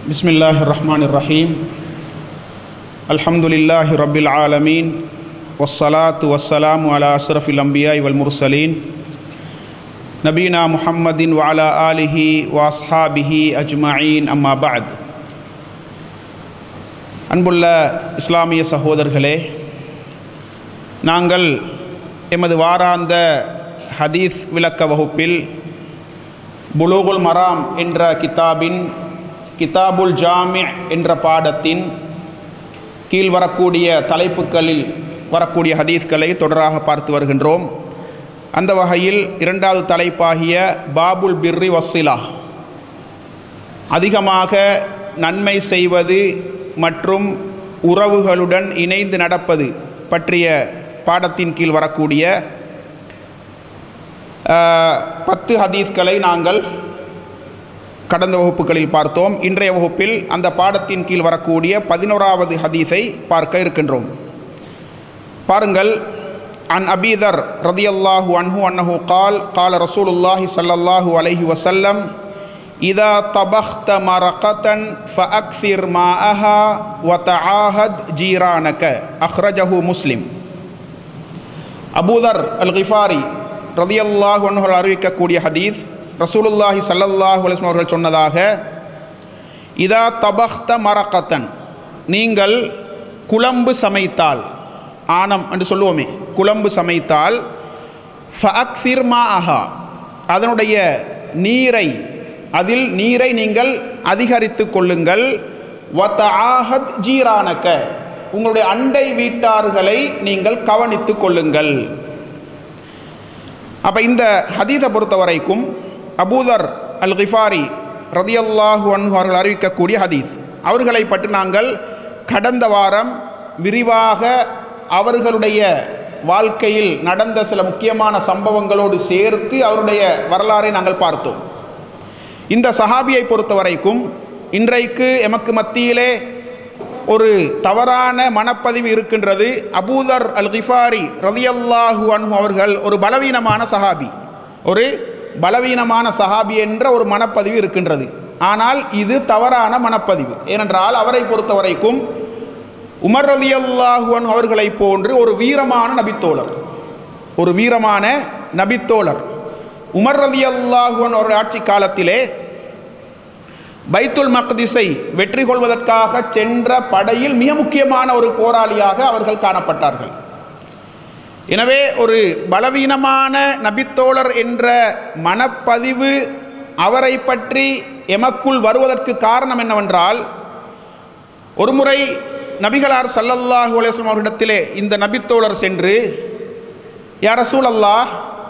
بسم الله الرحمن الرحيم الحمد لله رب العالمين والصلاة والسلام على أشرف الأنبياء والمرسلين نبينا محمد وعلى آله وأصحابه أجمعين أما بعد அன்புள்ள இஸ்லாமிய சகோதரர்களே நாங்கள் எமது வாராந்த ஹதீஸ் விளக்க வகுப்பில் புலூகுல் மராம் என்ற கிதாபின் கிதாபுல் ஜாமி என்ற பாடத்தின் கீழ் வரக்கூடிய தலைப்புகளில் வரக்கூடிய ஹதீஸ்களை தொடராக பார்த்து வருகின்றோம் அந்த வகையில் இரண்டாவது தலைப்பாகிய பாபுல் பிர்ரி வஸ்ஸிலா அதிகமாக நன்மை செய்வது மற்றும் உறவுகளுடன் இணைந்து நடப்பது பற்றிய பாடத்தின் கீழ் வரக்கூடிய அஹ், பத்து ஹதீஸ்களை நாங்கள் கடந்த வகுப்புகளில் பார்த்தோம் இன்றைய வகுப்பில் அந்த பாடத்தின் கீழ் வரக்கூடிய பதினோராவது ஹதீஸை பார்க்க இருக்கின்றோம் பாருங்கள் அன் அபீதர் ரதியல்லாஹு அன்ஹு அன்னஹு கால் கால ரசூலுல்லாஹி ஸல்லல்லாஹு அலைஹி வஸல்லம் இதா தபஹ்த மரகதன் ஃபஅக்ஸிர் மாஅஹா வதஆஹத் ஜீரானக அஹ்ரஜஹு முஸ்லிம் அபூதர் அல் கிஃபாரி ரதியல்லாஹு அன்ஹு அறிவிக்கக்கூடிய ஹதீஸ் ரசூலுல்லாஹி ஸல்லல்லாஹு அலைஹி வஸல்லம் அவர்கள் சொன்னதாக இதா தபஹ்த மரகத்தன் நீங்கள் குழம்பு சமைத்தால் ஆனம் என்று சொல்லுவோமே குழம்பு சமைத்தால் ஃபஅக்ஸிர் மாஅஹா அதனுடைய நீரை அதில் நீரை நீங்கள் அதிகரித்து கொள்ளுங்கள் வதஆஹத் ஜீரானக உங்களுடைய அண்டை வீட்டார்களை நீங்கள் கவனித்துக் கொள்ளுங்கள் அப்ப இந்த ஹதீஸை பொறுத்த வரைக்கும் அபூதர் அல் கிஃபாரி ரதியல்லாஹு அன்ஹு அவர்கள் அறிவிக்கக்கூடிய ஹதீஸ் அவர்களை பற்றி நாங்கள் கடந்த வாரம் விரிவாக அவர்களுடைய வாழ்க்கையில் நடந்த சில முக்கியமான சம்பவங்களோடு சேர்த்து அவருடைய வரலாறை நாங்கள் பார்த்தோம் இந்த சஹாபியை பொறுத்த வரைக்கும் இன்றைக்கு எமக்கு மத்தியிலே ஒரு தவறான மனப்பதிவு இருக்கின்றது அபூதர் அல் கிஃபாரி ரதியல்லாஹு அன்ஹு அவர்கள் ஒரு பலவீனமான சஹாபி ஒரு பலவீனமான சஹாபி என்ற ஒரு மனப்பதிவு இருக்கின்றது ஆனால் இது தவறான மனப்பதிவு ஏனென்றால் அவரை பொறுத்த வரைக்கும் உமர் ரலியல்லாஹு அன்ஹு அவர்களை போன்று ஒரு வீரமான நபித்தோழர் ஒரு வீரமான நபித்தோழர் உமர் ரலியல்லாஹு அன்ஹு அவருடைய ஆட்சி காலத்திலே பைத்துல் மக்திஸை வெற்றி கொள்வதற்காக சென்ற படையில் மிக முக்கியமான ஒரு போராளியாக அவர்கள் காணப்பட்டார்கள் எனவே ஒரு பலவீனமான நபித்தோழர் என்ற மனப்பதிவு அவரை பற்றி எமக்குள் வருவதற்கு காரணம் என்னவென்றால் ஒருமுறை நபிகளார் ஸல்லல்லாஹு அலைஹி வஸல்லம் அவரிடத்திலே இந்த நபித்தோழர் சென்று யா ரசூலல்லாஹ்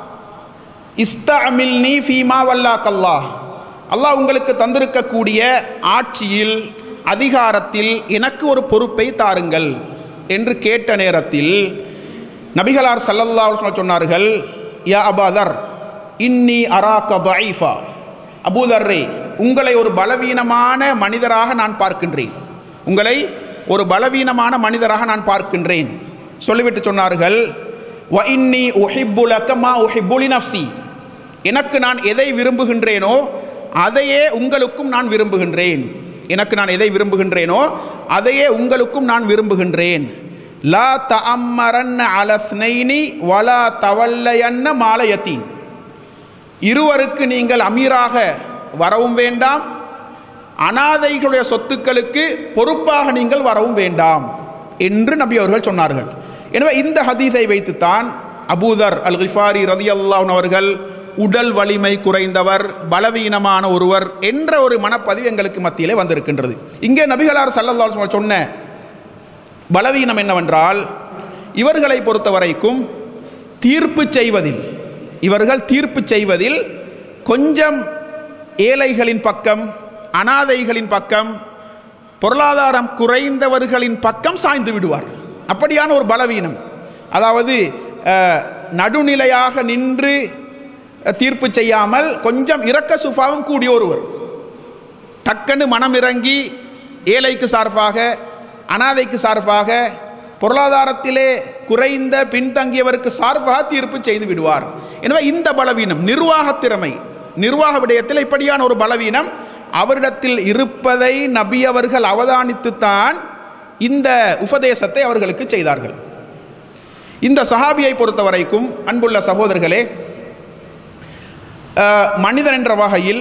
இஸ்தஅமில்னி ஃபீமா வல்லாக்கல்லாஹ் அல்லாஹ் உங்களுக்கு தந்திருக்கக்கூடிய ஆட்சியில் அதிகாரத்தில் எனக்கு ஒரு பொறுப்பை தாருங்கள் என்று கேட்ட நேரத்தில் நபிகளார் ஸல்லல்லாஹு அலைஹி வஸல்லம் சொன்னார்கள் யா அபாதர் இன்னி அராக தஈஃபா அபூதர்ரே உங்களை ஒரு பலவீனமான மனிதராக நான் பார்க்கின்றேன் உங்களை ஒரு பலவீனமான மனிதராக நான் பார்க்கின்றேன் சொல்லிவிட்டு சொன்னார்கள் வ இன்னி உஹிப்புலக மா உஹிப்புலி நஃப்சி எனக்கு நான் எதை விரும்புகின்றேனோ அதையே உங்களுக்கும் நான் விரும்புகின்றேன் எனக்கு நான் எதை விரும்புகின்றேனோ அதையே உங்களுக்கும் நான் விரும்புகின்றேன் லா தஅம்மரன் அலஸ்னைனி வலா தவல்லையன்ன மாலயத்தீன் இருவருக்கு நீங்கள் அமீராக வரவும் வேண்டாம் அனாதைகளுடைய சொத்துக்களுக்கு பொறுப்பாக நீங்கள் வரவும் வேண்டாம் என்று நபி அவர்கள் சொன்னார்கள் எனவே இந்த ஹதீஸை வைத்துத்தான் அபூதர் அல் கிஃபாரி ரதியல்லான் அவர்கள் உடல் வலிமை குறைந்தவர் பலவீனமான ஒருவர் என்ற ஒரு மனப்பதிவு எங்களுக்கு மத்தியிலே வந்திருக்கின்றது இங்கே நபிகளார் சல்லல்லாஹு அலைஹி வஸல்லம் சொன்ன பலவீனம் என்னவென்றால் இவர்களை பொறுத்த வரைக்கும் தீர்ப்பு செய்வதில் இவர்கள் தீர்ப்பு செய்வதில் கொஞ்சம் ஏழைகளின் பக்கம் அனாதைகளின் பக்கம் பொருளாதாரம் குறைந்தவர்களின் பக்கம் சாய்ந்து விடுவார் அப்படியான ஒரு பலவீனம் அதாவது அஹ், நடுநிலையாக நின்று அஹ், தீர்ப்பு செய்யாமல் கொஞ்சம் இரக்க சுபாவம் கூடிய ஒருவர் டக்குன்னு மனம் இறங்கி ஏழைக்கு சார்பாக அனாதைக்கு சார்பாக பொருளாதாரத்திலே குறைந்த பின்தங்கியவருக்கு சார்பாக தீர்ப்பு செய்து விடுவார் எனவே இந்த பலவீனம் நிர்வாக திறமை நிர்வாக விடயத்தில் இப்படியான ஒரு பலவீனம் அவரிடத்தில் இருப்பதை நபி அவர்கள் அவதானித்துத்தான் இந்த உபதேசத்தை அவர்களுக்கு செய்தார்கள் இந்த சஹாபியை பொறுத்த வரைக்கும் அன்புள்ள சகோதரர்களே அஹ், மனிதன் என்ற வகையில்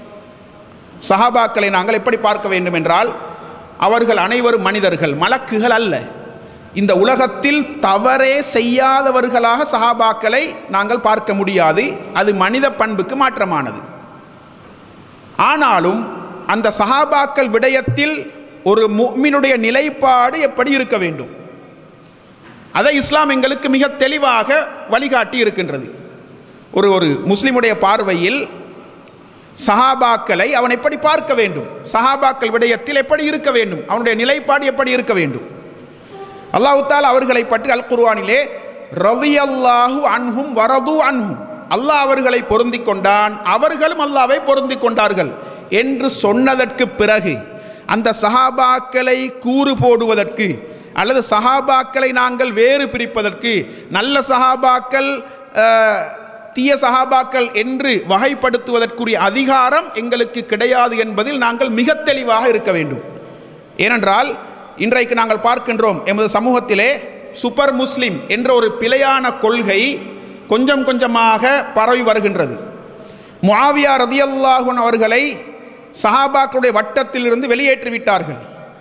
சஹாபாக்களை நாங்கள் எப்படி பார்க்க வேண்டும் என்றால் அவர்கள் அனைவரும் மனிதர்கள் மலக்குகள் அல்ல இந்த உலகத்தில் தவறே செய்யாதவர்களாக சஹாபாக்களை நாங்கள் பார்க்க முடியாது அது மனித பண்புக்கு மாற்றமானது ஆனாலும் அந்த சஹாபாக்கள் விடயத்தில் ஒரு முஃமினுடைய நிலைப்பாடு எப்படி இருக்க வேண்டும் அதை இஸ்லாம் எங்களுக்கு மிக தெளிவாக வழிகாட்டி இருக்கின்றது ஒரு ஒரு முஸ்லிமுடைய பார்வையில் சஹாபாக்களை அவன் எப்படி பார்க்க வேண்டும் சஹாபாக்கள் விடயத்தில் எப்படி இருக்க வேண்டும் அவனுடைய நிலைப்பாடு எப்படி இருக்க வேண்டும் அல்லாஹு தாலா அவர்களை பற்றி அல் குர்ஆனிலே ரலியல்லாஹு அன்ஹும் வரது அன்ஹும் அல்லாஹ் அவர்களை பொருந்திக் கொண்டான் அவர்களும் அல்லாவை பொருந்திக் கொண்டார்கள் என்று சொன்னதற்கு பிறகு அந்த சஹாபாக்களை கூறு போடுவதற்கு அல்லது சஹாபாக்களை நாங்கள் வேறு பிரிப்பதற்கு நல்ல சஹாபாக்கள் அஹ், தீய சஹாபாக்கள் என்று வகைப்படுத்துவதற்குரிய அதிகாரம் எங்களுக்கு கிடையாது என்பதில் நாங்கள் மிக தெளிவாக இருக்க வேண்டும் ஏனென்றால் இன்றைக்கு நாங்கள் பார்க்கின்றோம் எமது சமூகத்திலே சூப்பர் முஸ்லிம் என்ற ஒரு பிழையான கொள்கை கொஞ்சம் கொஞ்சமாக பரவி வருகின்றது முஆவியா ரதியல்லாஹுன் அவர்களை சஹாபாக்களுடைய வட்டத்திலிருந்து வெளியேற்றி விட்டார்கள்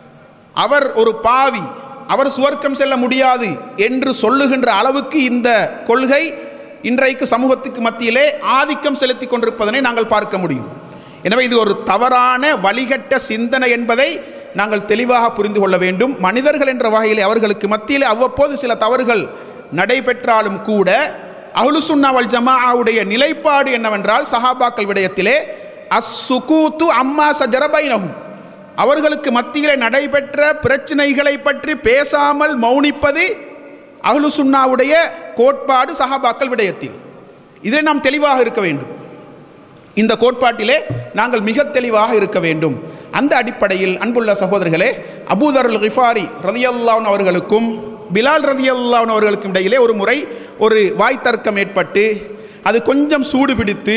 அவர் ஒரு பாவி அவர் சுவர்க்கம் செல்ல முடியாது என்று சொல்லுகின்ற அளவுக்கு இந்த கொள்கை இன்றைக்கு சமூகத்துக்கு மத்தியிலே ஆதிக்கம் செலுத்தி கொண்டிருப்பதனை நாங்கள் பார்க்க முடியும் எனவே இது ஒரு தவறான வழிகட்ட சிந்தனை என்பதை நாங்கள் தெளிவாக புரிந்து கொள்ள வேண்டும் மனிதர்கள் என்ற வகையில் அவர்களுக்கு மத்தியில் அவ்வப்போது சில தவறுகள் நடைபெற்றாலும் கூட அஹ்லுசுன்னா வல் ஜமாஆவுடைய நிலைப்பாடு என்னவென்றால் சஹாபாக்கள் விடயத்திலே அஸ் சுகூத்து அம்மா சஜரபைனஹும் அவர்களுக்கு மத்தியிலே நடைபெற்ற பிரச்சனைகளை பற்றி பேசாமல் மௌனிப்பது அஹ்லு சுன்னாவுடைய கோட்பாடு சஹாபாக்கள் விடயத்தில் இதில் நாம் தெளிவாக இருக்க வேண்டும் இந்த கோட்பாட்டிலே நாங்கள் மிக தெளிவாக இருக்க வேண்டும் அந்த அடிப்படையில் அன்புள்ள சகோதரர்களே அபூதர் அல் கிஃபாரி ரதியல்லான் அவர்களுக்கும் பிலால் ரதியல்லான் அவர்களுக்கும் இடையிலே ஒரு முறை ஒரு வாய்த்தர்க்கம் ஏற்பட்டு அது கொஞ்சம் சூடு பிடித்து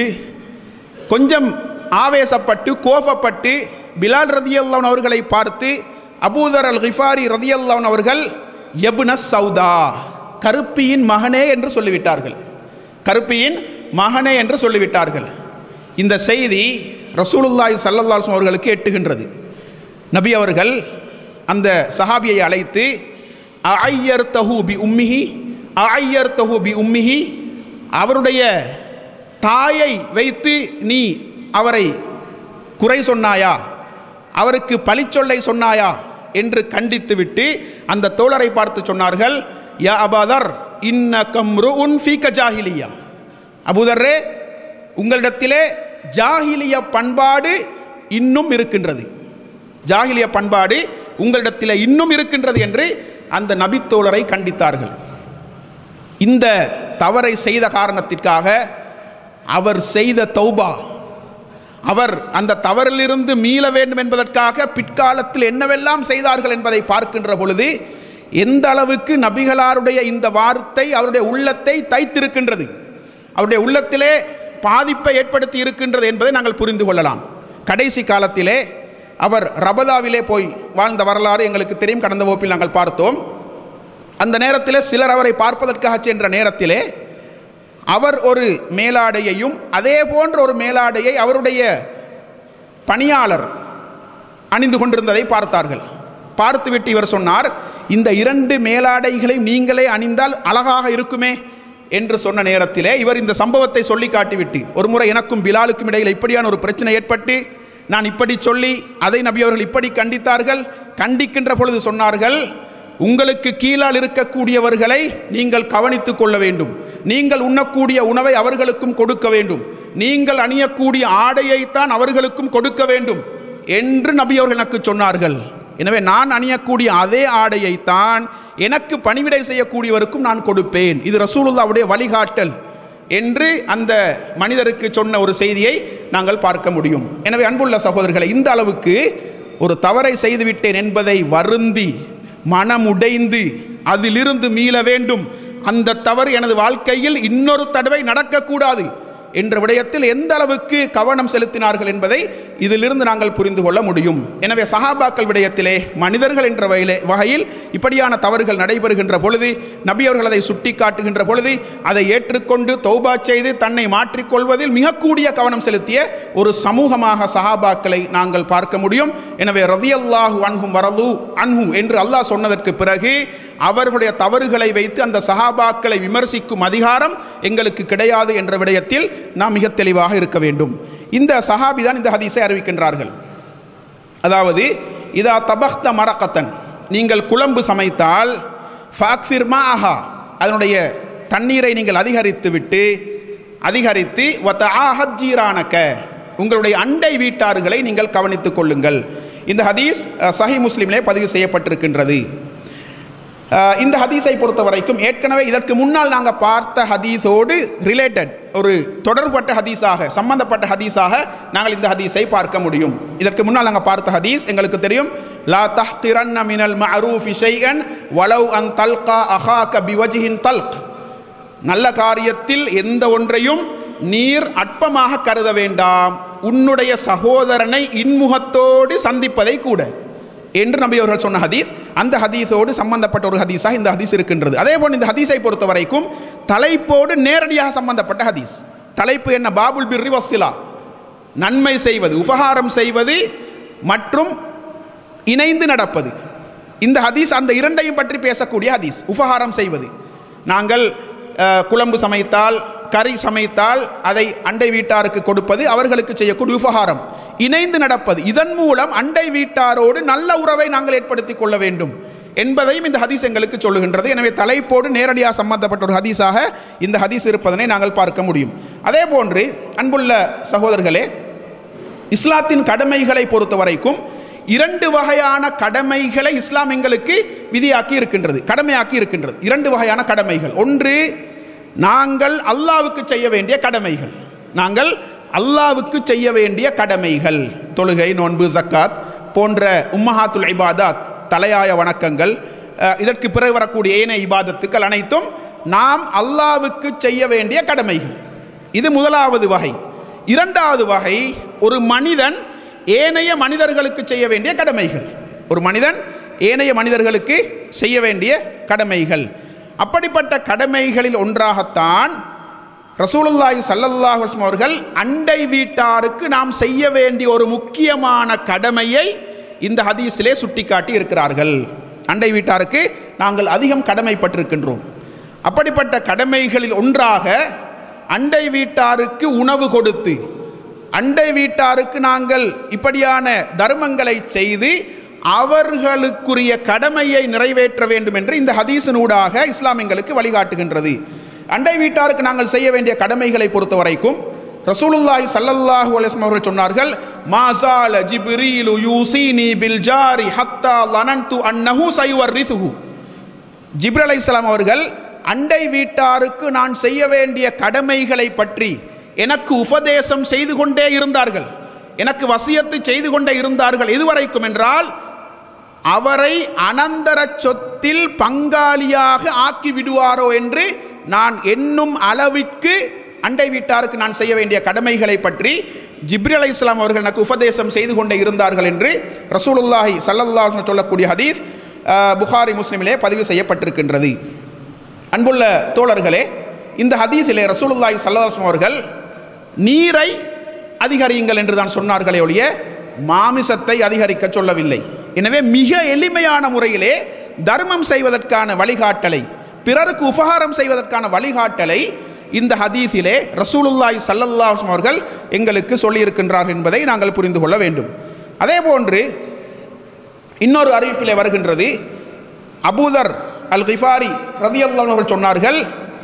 கொஞ்சம் ஆவேசப்பட்டு கோபப்பட்டு பிலால் ரதியல்லான் அவர்களை பார்த்து அபூதர் அல் கிஃபாரி ரதியல்லான் அவர்கள் எபுன சௌதா கருப்பியின் மகனே என்று சொல்லிவிட்டார்கள் கருப்பியின் மகனே என்று சொல்லிவிட்டார்கள் இந்த செய்தி ரசூலுல்லாஹி ஸல்லல்லாஹு அலைஹி அவர்களுக்கு எட்டுகின்றது நபி அவர்கள் அந்த சஹாபியை அழைத்து அஐயர் தஹு பி உம்மிஹி அஐயர் தஹு பி உம்மிஹி அவருடைய தாயை வைத்து நீ அவரை குறை சொன்னாயா அவருக்கு பழிச்சொல்லை சொன்னாயா என்று கண்டித்துவிட்டு அந்த தோழரை பார்த்து சொன்னார்கள் யா அபாதர் இன்ன கம்ரு உன் ஃபீக்க ஜாஹிலியா அபூதர்ரே உங்களிடத்திலே ஜாஹிலிய பண்பாடு இன்னும் இருக்கின்றது ஜாஹிலிய பண்பாடு உங்களிடத்தில் இன்னும் இருக்கின்றது என்று அந்த நபித்தோழரை கண்டித்தார்கள் இந்த தவறை செய்த காரணத்திற்காக அவர் செய்த தௌபா அவர் அந்த தவறிலிருந்து மீள வேண்டும் என்பதற்காக பிற்காலத்தில் என்னவெல்லாம் செய்தார்கள் என்பதை பார்க்கின்ற பொழுது எந்த அளவுக்கு நபிகளாருடைய இந்த வார்த்தை அவருடைய உள்ளத்தை தைத்திருக்கின்றது அவருடைய உள்ளத்திலே பாதிப்பை ஏற்படுத்தி இருக்கின்றது என்பதை நாங்கள் புரிந்து கொள்ளலாம் கடைசி காலத்திலே அவர் ரபதாவிலே போய் வாழ்ந்த வரலாறு எங்களுக்கு தெரியும் கடந்த வகுப்பில் நாங்கள் பார்த்தோம் அந்த நேரத்திலே சிலர் அவரை பார்ப்பதற்காக சென்ற நேரத்திலே அவர் ஒரு மேலாடையையும் அதே போன்ற ஒரு மேலாடையை அவருடைய பணியாளர் அணிந்து கொண்டிருந்ததை பார்த்தார்கள் பார்த்துவிட்டு இவர் சொன்னார் இந்த இரண்டு மேலாடைகளை நீங்களே அணிந்தால் அழகாக இருக்குமே என்று சொன்ன நேரத்திலே இவர் இந்த சம்பவத்தை சொல்லி காட்டிவிட்டு ஒரு முறை எனக்கும் பிலாலுக்கும் இடையில் இப்படியான ஒரு பிரச்சனை ஏற்பட்டு நான் இப்படி சொல்லி அதை நபி அவர்கள் இப்படி கண்டித்தார்கள் கண்டிக்கின்ற பொழுது சொன்னார்கள் உங்களுக்கு கீழால் இருக்கக்கூடியவர்களை நீங்கள் கவனித்துக் கொள்ள வேண்டும் நீங்கள் உண்ணக்கூடிய உணவை அவர்களுக்கும் கொடுக்க வேண்டும் நீங்கள் அணியக்கூடிய ஆடையைத்தான் அவர்களுக்கும் கொடுக்க வேண்டும் என்று நபி அவர்கள் எனக்கு சொன்னார்கள் எனவே நான் அணியக்கூடிய அதே ஆடையைத்தான் எனக்கு பணிவிடை செய்யக்கூடியவருக்கும் நான் கொடுப்பேன் இது ரசூலுல்லாவுடைய வழிகாட்டல் என்று அந்த மனிதருக்கு சொன்ன ஒரு செய்தியை நாங்கள் பார்க்க முடியும் எனவே அன்புள்ள சகோதரர்களை இந்த அளவுக்கு ஒரு தவறை செய்துவிட்டேன் என்பதை வருந்தி மனமுடைந்து அதிலிருந்து மீள வேண்டும் அந்த தவறு எனது வாழ்க்கையில் இன்னொரு தடவை நடக்கக்கூடாது என்ற விடயத்தில் எந்த அளவுக்கு கவனம் செலுத்தினார்கள் என்பதை இதிலிருந்து நாங்கள் புரிந்து கொள்ள முடியும் எனவே சஹாபாக்கள் விடயத்திலே மனிதர்கள் என்ற வகையிலே வகையில் இப்படியான தவறுகள் நடைபெறுகின்ற பொழுது நபி அவர்கள் அதை சுட்டி காட்டுகின்ற பொழுது அதை ஏற்றுக்கொண்டு தௌபா செய்து தன்னை மாற்றிக்கொள்வதில் மிக கூடிய கவனம் செலுத்திய ஒரு சமூகமாக சஹாபாக்களை நாங்கள் பார்க்க முடியும் எனவே ரதியல்லாஹு அன்ஹும் வரலு அன்ஹு என்று அல்லாஹ் சொன்னதற்கு பிறகு அவர்களுடைய தவறுகளை வைத்து அந்த சஹாபாக்களை விமர்சிக்கும் அதிகாரம் எங்களுக்கு கிடையாது என்ற விடயத்தில் நாம் மிக தெளிவாக இருக்க வேண்டும் இந்த சஹாபி தான் இந்த ஹதீஸை அறிவிக்கின்றார்கள் அதாவது இதா தபக்த மரக்கத்தன் நீங்கள் குழம்பு சமைத்தால் ஃபாக்சிர் ஆஹா அதனுடைய தண்ணீரை நீங்கள் அதிகரித்து விட்டு அதிகரித்து வத்த ஆஹஜீரானக்க உங்களுடைய அண்டை வீட்டார்களை நீங்கள் கவனித்துக் கொள்ளுங்கள் இந்த ஹதீஸ் அஹ், சஹி முஸ்லிமிலே பதிவு செய்யப்பட்டிருக்கின்றது அஹ், இந்த ஹதீஸை பொறுத்த வரைக்கும் ஏற்கனவே இதற்கு முன்னால் நாங்கள் பார்த்த ஹதீஸோடு ரிலேட்டட் ஒரு தொடர்பட்ட ஹதீஸாக சம்பந்தப்பட்ட ஹதீஸாக நாங்கள் இந்த ஹதீஸை பார்க்க முடியும் இதற்கு முன்னால் நாங்கள் பார்த்த ஹதீஸ் எங்களுக்கு தெரியும் லா தஹ்திரன்ன மினல் மஅரூஃபி ஷைஅன் வலவ் அன் தல்கா அஹாக பிவஜிஹின் தல்க் நல்ல காரியத்தில் எந்த ஒன்றையும் நீர் அற்பமாக கருத வேண்டாம் உன்னுடைய சகோதரனை இன்முகத்தோடு சந்திப்பதை கூட என்று நபி அவர்கள் சொன்ன ஹதீஸ் அந்த ஹதீஸோடு சம்பந்தப்பட்ட ஒரு ஹதீஸாக இந்த ஹதீஸ் இருக்கின்றது அதே போல் இந்த ஹதீஸை பொறுத்த வரைக்கும் தலைப்போடு நேரடியாக சம்பந்தப்பட்ட ஹதீஸ் தலைப்பு என்ன பாபுல் பிர்ரி வஸ்ஸிலா நன்மை செய்வது உபகாரம் செய்வது மற்றும் இணைந்து நடப்பது இந்த ஹதீஸ் அந்த இரண்டையும் பற்றி பேசக்கூடிய ஹதீஸ் உபகாரம் செய்வது நாங்கள் அஹ், குழம்பு சமைத்தால் கறி சமைத்தால் அதை அண்டை வீட்டாருக்கு கொடுப்பது அவர்களுக்கு செய்யக்கூடிய உபகாரம் இணைந்து நடப்பது இதன் மூலம் அண்டை வீட்டாரோடு நல்ல உறவை நாங்கள் ஏற்படுத்திக் கொள்ள வேண்டும் என்பதையும் இந்த ஹதீஸ் எங்களுக்கு சொல்லுகின்றது எனவே தலைப்போடு நேரடியாக சம்பந்தப்பட்ட ஒரு ஹதீஸாக இந்த ஹதீஸ் இருப்பதனை நாங்கள் பார்க்க முடியும் அதே போன்று அன்புள்ள சகோதரர்களே இஸ்லாத்தின் கடமைகளை பொறுத்த வரைக்கும் இரண்டு வகையான கடமைகளை இஸ்லாம் எங்களுக்கு விதியாக்கி இருக்கின்றது கடமையாக்கி இருக்கின்றது இரண்டு வகையான கடமைகள் ஒன்று நாங்கள் அல்லாவுக்கு செய்ய வேண்டிய கடமைகள் நாங்கள் அல்லாவுக்கு செய்ய வேண்டிய கடமைகள் தொழுகை நோன்பு ஜக்காத் போன்ற உம்மஹாத்துல் இபாதாத் தலையாய வணக்கங்கள் அஹ், இதற்கு பிறகு வரக்கூடிய ஏனைய இபாதத்துக்கள் அனைத்தும் நாம் அல்லாவுக்கு செய்ய வேண்டிய கடமைகள் இது முதலாவது வகை இரண்டாவது வகை ஒரு மனிதன் ஏனைய மனிதர்களுக்கு செய்ய வேண்டிய கடமைகள் ஒரு மனிதன் ஏனைய மனிதர்களுக்கு செய்ய வேண்டிய கடமைகள் அப்படிப்பட்ட கடமைகளில் ஒன்றாகத்தான் ரசூலுல்லாஹி ஸல்லல்லாஹு அலைஹி வஸல்லம் அவர்கள் அண்டை வீட்டாருக்கு நாம் செய்ய வேண்டிய ஒரு முக்கியமான கடமையை இந்த ஹதீஸிலே சுட்டிக்காட்டி இருக்கிறார்கள் அண்டை வீட்டாருக்கு நாங்கள் அதிகம் கடமைப்பட்டிருக்கின்றோம் அப்படிப்பட்ட கடமைகளில் ஒன்றாக அண்டை வீட்டாருக்கு உணவு கொடுத்து அண்டை வீட்டாருக்கு நாங்கள் இப்படியான தர்மங்களை செய்து அவர்களுக்குரிய கடமையை நிறைவேற்ற வேண்டும் என்று இந்த ஹதீஸினூடாக இஸ்லாம் எங்களுக்கு வழிகாட்டுகின்றது அண்டை வீட்டாருக்கு நாங்கள் செய்ய வேண்டிய கடமைகளை பொறுத்த வரைக்கும் ரசூலுல்லாஹி ஸல்லல்லாஹு அலைஹி வஸல்லம் அவர்கள் சொன்னார்கள் மாசால ஜிப்ரீலு யூசினி பில் ஜாரி ஹத்தா லனன்து அன்னஹு சைவர்ரிசுஹு ஜிப்ரல் அலைஹிஸ்ஸலாம் அவர்கள் அண்டை வீட்டாருக்கு நான் செய்ய வேண்டிய கடமைகளை பற்றி எனக்கு உபதேசம் செய்து கொண்டே இருந்தார்கள் எனக்கு வசியத்தை செய்து கொண்டே இருந்தார்கள் எதுவரைக்கும் என்றால் அவரை அனந்தர சொத்தில் பங்காளியாக ஆக்கி விடுவாரோ என்று நான் எண்ணும் அளவிற்கு அண்டை வீட்டாருக்கு நான் செய்ய வேண்டிய கடமைகளை பற்றி ஜிப்ரி அலை இஸ்லாம் அவர்கள் எனக்கு உபதேசம் செய்து கொண்டே இருந்தார்கள் என்று ரசூலுல்லாஹி ஸல்லல்லாஹு அலைஹி வஸல்லம் சொல்லக்கூடிய ஹதீஸ் அஹ், புகாரி முஸ்லிமிலே பதிவு செய்யப்பட்டிருக்கின்றது அன்புள்ள தோழர்களே இந்த ஹதீஸிலே ரசூலுல்லாஹி ஸல்லல்லாஹு அலைஹி வஸல்லம் அவர்கள் நீரை அதிகரியுங்கள் என்று தான் சொன்னார்களே ஒழிய மாமிசத்தை அதிகரிக்க சொல்லவில்லை எனவே மிக எளிமையான முறையிலே தர்மம் செய்வதற்கான வழிகாட்டலை பிறருக்கு உபகாரம் செய்வதற்கான வழிகாட்டலை இந்த ஹதீஸிலே ரசூலுல்லாஹி ஸல்லல்லாஹு அலைஹி வஸல்லம் அவர்கள் எங்களுக்கு சொல்லியிருக்கின்றார்கள் என்பதை நாங்கள் புரிந்து கொள்ள வேண்டும் அதே போன்று இன்னொரு அறிவிப்பிலே வருகின்றது அபூதர் அல் கிஃபாரி ரதியல்லாஹு அவர்கள் சொன்னார்கள்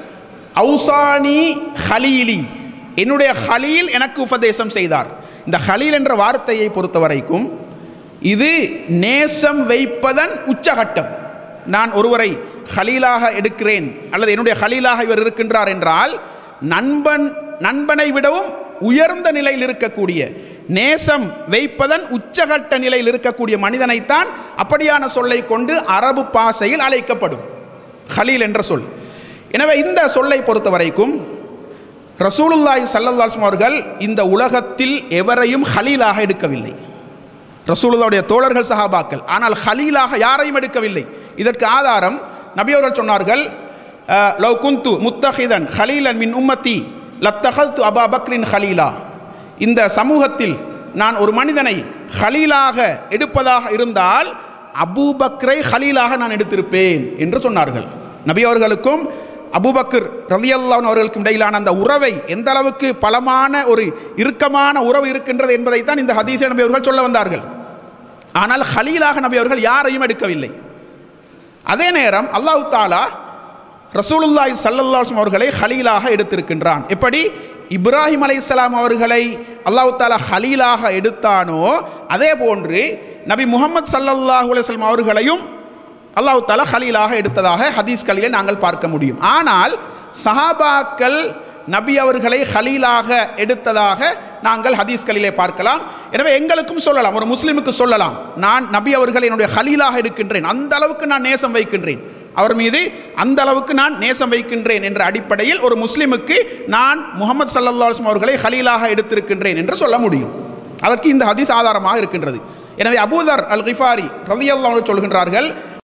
அவுசானி ஹலீலி என்னுடைய ஹலீல் எனக்கு உபதேசம் செய்தார் இந்த ஹலீல் என்ற வார்த்தையை பொறுத்த வரைக்கும் இது நேசம் வைப்பதன் உச்சகட்டம் நான் ஒருவரை ஹலீலாக எடுக்கிறேன் அல்லது என்னுடைய ஹலீலாக இவர் இருக்கின்றார் என்றால் நண்பன் நண்பனை விடவும் உயர்ந்த நிலையில் இருக்கக்கூடிய நேசம் வைப்பதன் உச்சகட்ட நிலையில் இருக்கக்கூடிய மனிதனைத்தான் அப்படியான சொல்லை கொண்டு அரபு பாசையில் அழைக்கப்படும் ஹலீல் என்ற சொல் எனவே இந்த சொல்லை பொறுத்த வரைக்கும் ரசூலுல்லாஹி ஸல்லல்லாஹு அவர்கள் இந்த உலகத்தில் எவரையும் ஹலீலாக எடுக்கவில்லை ரசூலுல்லாவுடைய தோழர்கள் சஹாபாக்கள் ஆனால் ஹலீலாக யாரையும் எடுக்கவில்லை இதற்கு ஆதாரம் நபி அவர்கள் சொன்னார்கள் அஹ், லவ் குந்து முத்தஹிதன் ஹலீலன் மின் உம்மத்தி லத்தஹல்து அபா பக்ரின் ஹலீலா இந்த சமூகத்தில் நான் ஒரு மனிதனை ஹலீலாக எடுப்பதாக இருந்தால் அபூபக்ரை ஹலீலாக நான் எடுத்திருப்பேன் என்று சொன்னார்கள் நபி அவர்களுக்கும் அபூபக்கர் ரலியல்லாஹு அவர்களுக்கும் இடையிலான அந்த உறவை எந்த அளவுக்கு பலமான ஒரு இறுக்கமான உறவு இருக்கின்றது என்பதைத்தான் இந்த ஹதீஸை நபி அவர்கள் சொல்ல வந்தார்கள் ஆனால் ஹலீலாக நபி அவர்கள் யாரையும் எடுக்கவில்லை அதே நேரம் அல்லாஹ் தாலா ரசூலுல்லாஹி ஸல்லல்லாஹு அலைஹி அவர்களை ஹலீலாக எடுத்திருக்கின்றான் எப்படி இப்ராஹிம் அலைஹிஸ்ஸலாம் அவர்களை அல்லாஹ் தாலா ஹலீலாக எடுத்தானோ அதே போன்று நபி முகமது ஸல்லல்லாஹு அலைஹி வஸல்லம் அவர்களையும் அல்லாஹ் தாலா ஹலீலாக எடுத்ததாக ஹதீஸ்களிலே நாங்கள் பார்க்க முடியும் ஆனால் சஹாபாக்கள் நபி அவர்களை ஹலீலாக எடுத்ததாக நாங்கள் ஹதீஸ்களிலே பார்க்கலாம் எனவே எங்களுக்கும் சொல்லலாம் ஒரு முஸ்லிமுக்கு சொல்லலாம் நான் நபி அவர்களை என்னுடைய ஹலீலாக எடுக்கின்றேன் அந்த அளவுக்கு நான் நேசம் வைக்கின்றேன் அவர் மீது அந்த அளவுக்கு நான் நேசம் வைக்கின்றேன் என்ற அடிப்படையில் ஒரு முஸ்லிமுக்கு நான் முகமது சல்லல்லாஹு அவர்களை ஹலீலாக எடுத்திருக்கின்றேன் என்று சொல்ல முடியும் அதற்கு இந்த ஹதீஸ் ஆதாரமாக இருக்கின்றது எனவே அபூதர் அல் கிஃபாரி ரலியல்லாஹு சொல்கின்றார்கள்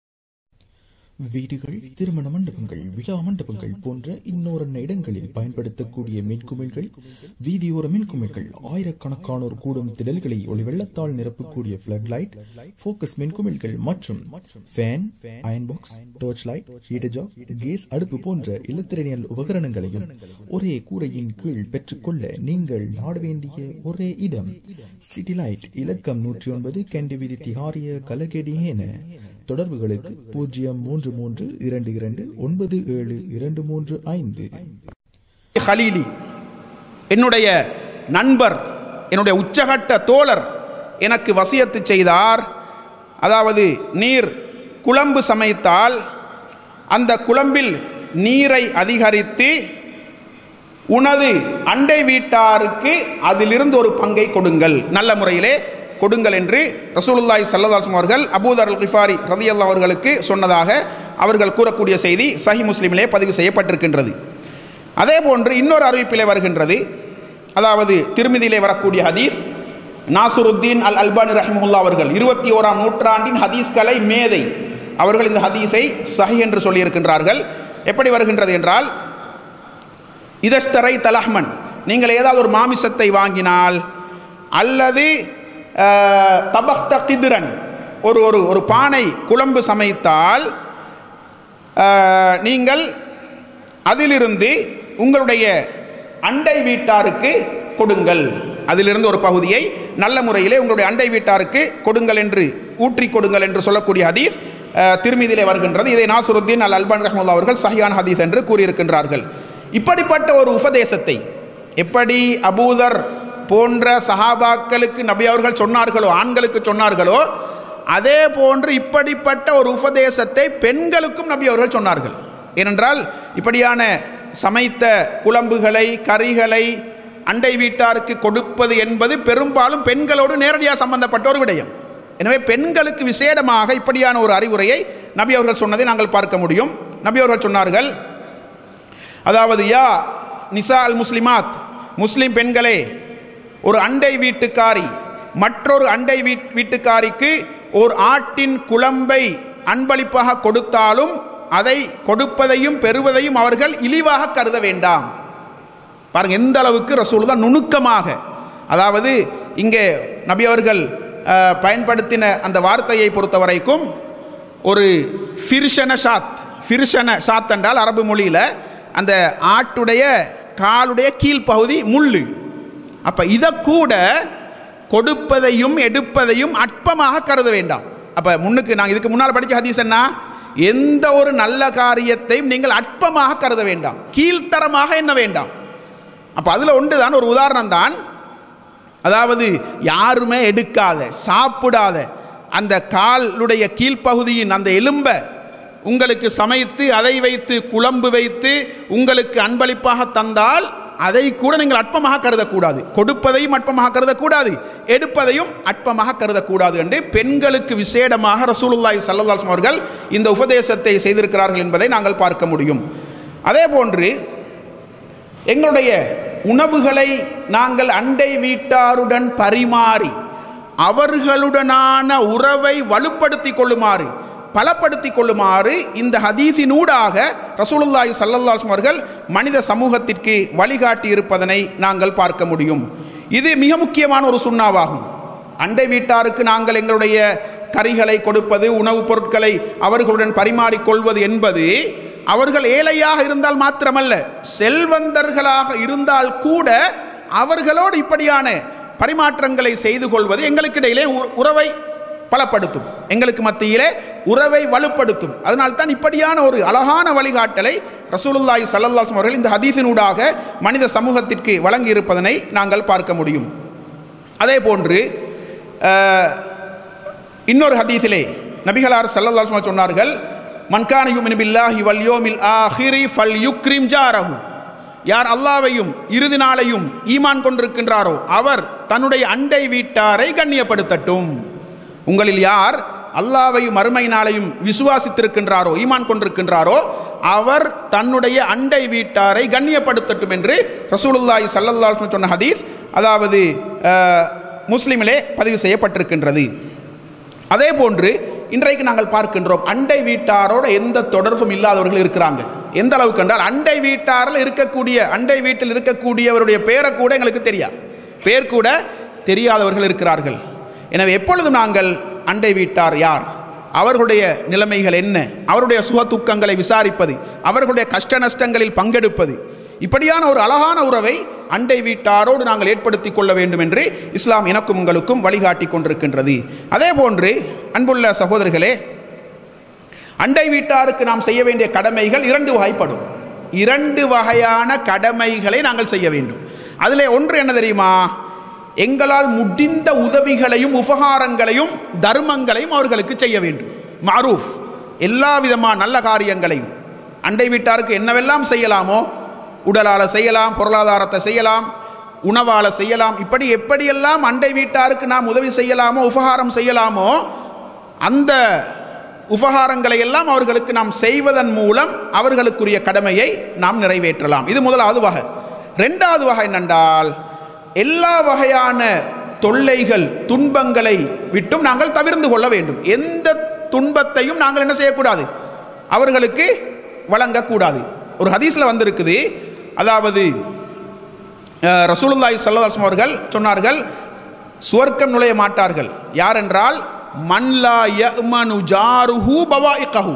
வீடுகள் திருமண மண்டபங்கள் விழா மண்டபங்கள் போன்ற இன்னொரு இடங்களில் பயன்படுத்தக்கூடிய மின்குமிழ்கள் வீதியோர மின்குமிழ்கள் ஆயிரக்கணக்கானோர் கூடும் திடல்களை ஒளி வெள்ளத்தால் நிரப்பக்கூடிய பிளட் லைட் போக்கஸ் மின்குமிழ்கள் மற்றும் fan iron box torch light heater jack gas அடுப்பு போன்ற இலத்திரனியல் உபகரணங்களையும் ஒரே கூரையின் கீழ் பெற்றுக்கொள்ள நீங்கள் நாட வேண்டிய ஒரே இடம் சிட்டி லைட் இலக்கம் நூற்றி ஒன்பது கண்டி வீதி திகாரிய கலகெடியேன தொடர்புகளுக்கு பூஜ்ஜியம் மூன்று மூன்று இரண்டு இரண்டு ஒன்பது ஏழு இரண்டு மூன்று ஐந்து ஹலீலி என்னுடைய நண்பர் என்னுடைய உச்சகட்ட தோழர் எனக்கு வசியத்து செய்தார் அதாவது நீர் குழம்பு சமைத்தால் அந்த குழம்பில் நீரை அதிகரித்து உனது அண்டை வீட்டாருக்கு அதிலிருந்து ஒரு பங்கை கொடுங்கள் நல்ல முறையிலே கொடுங்கள் என்று ரசூலுல்லாஹி ஸல்லல்லாஹு அவர்கள் அபூதர் அல் கிஃபாரி ரலியல்லாஹு அவர்களுக்கு சொன்னதாக அவர்கள் கூறக்கூடிய செய்தி சஹி முஸ்லிமிலே பதிவு செய்யப்பட்டிருக்கின்றது அதே போன்று இன்னொரு அறிவிப்பிலே வருகின்றது அதாவது திருமதியிலே வரக்கூடிய ஹதீஸ் நாசுருத்தீன் அல் அல்பானி ரஹிமுல்லா அவர்கள் இருபத்தி ஓராம் நூற்றாண்டின் ஹதீஸ்களை மேதை அவர்கள் இந்த ஹதீஸை சஹி என்று சொல்லியிருக்கின்றார்கள் எப்படி வருகின்றது என்றால் இதஸ்தரை தலஹ்மன் நீங்கள் ஏதாவது ஒரு மாமிசத்தை வாங்கினால் அல்லது தபக்த கிதிரன் ஒரு ஒரு ஒரு பானை குழம்பு சமைத்தால் அஹ், நீங்கள் அதிலிருந்து உங்களுடைய அண்டை வீட்டாருக்கு கொடுங்கள் அதிலிருந்து ஒரு பகுதியை நல்ல முறையிலே உங்களுடைய அண்டை வீட்டாருக்கு கொடுங்கள் என்று ஊற்றி கொடுங்கள் என்று சொல்லக்கூடிய ஹதீஸ் அஹ், திருமீதியிலே வருகின்றது இதை நாசுருத்தீன் அல் அல்பான் ரஹ்முல்லா அவர்கள் சஹியான் ஹதீஸ் என்று கூறியிருக்கின்றார்கள் இப்படிப்பட்ட ஒரு உபதேசத்தை எப்படி அபூதர் போன்ற சஹாபாக்களுக்கு நபி அவர்கள் சொன்னார்களோ ஆண்களுக்கு சொன்னார்களோ அதே போன்று இப்படிப்பட்ட ஒரு உபதேசத்தை பெண்களுக்கும் நபி அவர்கள் சொன்னார்கள் ஏனென்றால் இப்படியான சமைத்த குழம்புகளை கறிகளை அண்டை வீட்டாருக்கு கொடுப்பது என்பது பெரும்பாலும் பெண்களோடு நேரடியாக சம்பந்தப்பட்ட ஒரு விடயம் எனவே பெண்களுக்கு விசேடமாக இப்படியான ஒரு அறிவுரையை நபி அவர்கள் சொன்னதை நாங்கள் பார்க்க முடியும் நபி அவர்கள் சொன்னார்கள் அதாவது யா நிசா அல் முஸ்லிமாத் முஸ்லிம் பெண்களே ஒரு அண்டை வீட்டுக்காரி மற்றொரு அண்டை வீட் வீட்டுக்காரிக்கு ஒரு ஆட்டின் குழம்பை அன்பளிப்பாக கொடுத்தாலும் அதை கொடுப்பதையும் பெறுவதையும் அவர்கள் இழிவாக கருத வேண்டாம் பாருங்க எந்த அளவுக்கு ரசூல் தான் நுணுக்கமாக அதாவது இங்கே நபி அவர்கள் அஹ், பயன்படுத்தின அந்த வார்த்தையை பொறுத்த வரைக்கும் ஒரு ஃபிர்ஷன ஷாத் ஃபிர்ஷன ஷாத் என்றால் அரபு மொழியில் அந்த ஆட்டுடைய காலுடைய கீழ்ப்பகுதி முள்ளு அப்போ இதை கூட கொடுப்பதையும் எடுப்பதையும் அற்பமாக கருத வேண்டாம் அப்போ முன்னுக்கு நாங்கள் இதுக்கு முன்னால் படித்த ஹதீஸ் என்ன எந்த ஒரு நல்ல காரியத்தையும் நீங்கள் அற்பமாக கருத வேண்டாம் கீழ்த்தரமாக என்ன வேண்டாம் அப்போ அதில் ஒன்று தான் ஒரு உதாரணம் தான் அதாவது யாருமே எடுக்காத சாப்பிடாத அந்த காலுடைய கீழ்ப்பகுதியின் அந்த எலும்பை உங்களுக்கு சமைத்து அதை வைத்து குழம்பு வைத்து உங்களுக்கு அன்பளிப்பாக தந்தால் அதை கூட நீங்கள் அற்பமாக கருதக்கூடாது கொடுப்பதையும் அற்பமாக கருதக்கூடாது எடுப்பதையும் அற்பமாக கருதக்கூடாது என்று பெண்களுக்கு விசேடமாக ரசூலுல்லாஹி ஸல்லல்லாஹு அலைஹி அவர்கள் இந்த உபதேசத்தை செய்திருக்கிறார்கள் என்பதை நாங்கள் பார்க்க முடியும் அதே போன்று எங்களுடைய உணவுகளை நாங்கள் அண்டை வீட்டாருடன் பரிமாறி அவர்களுடனான உறவை வலுப்படுத்திக் கொள்ளுமாறு பலப்படுத்திக் கொள்ளுமாறு இந்த ஹதீஸினூடாக ரசூலுல்லாஹி ஸல்லல்லாஹு அலைஹி அவர்கள் மனித சமூகத்திற்கு வழிகாட்டி இருப்பதனை நாங்கள் பார்க்க முடியும் இது மிக முக்கியமான ஒரு சுண்ணாவாகும் அண்டை வீட்டாருக்கு நாங்கள் எங்களுடைய கறிகளை கொடுப்பது உணவுப் பொருட்களை அவர்களுடன் பரிமாறிக்கொள்வது என்பது அவர்கள் ஏழையாக இருந்தால் மாத்திரமல்ல செல்வந்தர்களாக இருந்தால் கூட அவர்களோடு இப்படியான பரிமாற்றங்களை செய்து கொள்வது எங்களுக்கு இடையிலே உ- உறவை பலப்படுத்தும் எங்களுக்கு மத்தியிலே உறவை வலுப்படுத்தும் அதனால்தான் இப்படியான ஒரு அழகான வழிகாட்டலை ரசூலுல்லாஹி ஸல்லல்லாஹு அலைஹி அவர்கள் இந்த ஹதீஸினூடாக மனித சமூகத்திற்கு வழங்கி இருப்பதனை நாங்கள் பார்க்க முடியும் அதே போன்று அஹ், இன்னொரு ஹதீஸிலே நபிகளார் ஸல்லல்லாஹு அலைஹி வஸல்லம் சொன்னார்கள் மன்கான யுமினு பில்லாஹி வல் யோமில் ஆஹிரி ஃபல் யுக்ரிம் ஜாரஹு யார் அல்லாவையும் இறுதி நாளையும் ஈமான் கொண்டிருக்கின்றாரோ அவர் தன்னுடைய அண்டை வீட்டாரை கண்ணியப்படுத்தட்டும் உங்களில் யார் அல்லாவையும் மறுமை நாளையும் விசுவாசித்திருக்கின்றாரோ ஈமான் கொண்டிருக்கின்றாரோ அவர் தன்னுடைய அண்டை வீட்டாரை கண்ணியப்படுத்தட்டும் என்று ரசூலுல்லாஹி ஸல்லல்லாஹு அலைஹி வஸல்லம் சொன்ன ஹதீஸ் அதாவது அஹ், முஸ்லிமிலே பதிவு செய்யப்பட்டிருக்கின்றது அதே போன்று இன்றைக்கு நாங்கள் பார்க்கின்றோம் அண்டை வீட்டாரோட எந்த தொடர்பும் இல்லாதவர்கள் இருக்கிறாங்க எந்த அளவுக்கு என்றால் அண்டை வீட்டாரில் இருக்கக்கூடிய அண்டை வீட்டில் இருக்கக்கூடியவருடைய பேரை கூட எங்களுக்கு தெரியாது பேர் கூட தெரியாதவர்கள் இருக்கிறார்கள் எனவே எப்பொழுதும் நாங்கள் அண்டை வீட்டார் யார் அவர்களுடைய நிலைமைகள் என்ன அவருடைய சுக துக்கங்களை விசாரிப்பது அவர்களுடைய கஷ்ட நஷ்டங்களில் பங்கெடுப்பது இப்படியான ஒரு அழகான உறவை அண்டை வீட்டாரோடு நாங்கள் ஏற்படுத்திக் கொள்ள வேண்டும் என்று இஸ்லாம் எனக்கும் உங்களுக்கும் வழிகாட்டி கொண்டிருக்கின்றது அதே போன்று அன்புள்ள சகோதரர்களே அண்டை வீட்டாருக்கு நாம் செய்ய வேண்டிய கடமைகள் இரண்டு வகைப்படும் இரண்டு வகையான கடமைகளை நாங்கள் செய்ய வேண்டும் அதிலே ஒன்று என்ன தெரியுமா எங்களால் முடிந்த உதவிகளையும் உபகாரங்களையும் தர்மங்களையும் அவர்களுக்கு செய்ய வேண்டும் மாரூஃப் எல்லா விதமான நல்ல காரியங்களையும் அண்டை வீட்டாருக்கு என்னவெல்லாம் செய்யலாமோ உடலால் செய்யலாம் பொருளாதாரத்தை செய்யலாம் உணவால் செய்யலாம் இப்படி எப்படியெல்லாம் அண்டை வீட்டாருக்கு நாம் உதவி செய்யலாமோ உபகாரம் செய்யலாமோ அந்த உபகாரங்களை எல்லாம் அவர்களுக்கு நாம் செய்வதன் மூலம் அவர்களுக்குரிய கடமையை நாம் நிறைவேற்றலாம் இது முதலாவது வகை ரெண்டாவது வகை என்னென்றால் எல்லா வகையான தொல்லைகள் துன்பங்களை விட்டும் நாங்கள் தவிர்ந்து கொள்ள வேண்டும் எந்த துன்பத்தையும் நாங்கள் என்ன செய்யக்கூடாது அவர்களுக்கு வழங்கக்கூடாது ஒரு ஹதீஸ்ல வந்திருக்குது அதாவது அஹ், ரசூலுல்லாஹி ஸல்லல்லாஹு அலைஹி வஸல்லம் அவர்கள் சொன்னார்கள் சுவர்க்கம் நுழைய மாட்டார்கள் யார் என்றால் மன்லா யமனு ஜாருஹு பவாயிகஹு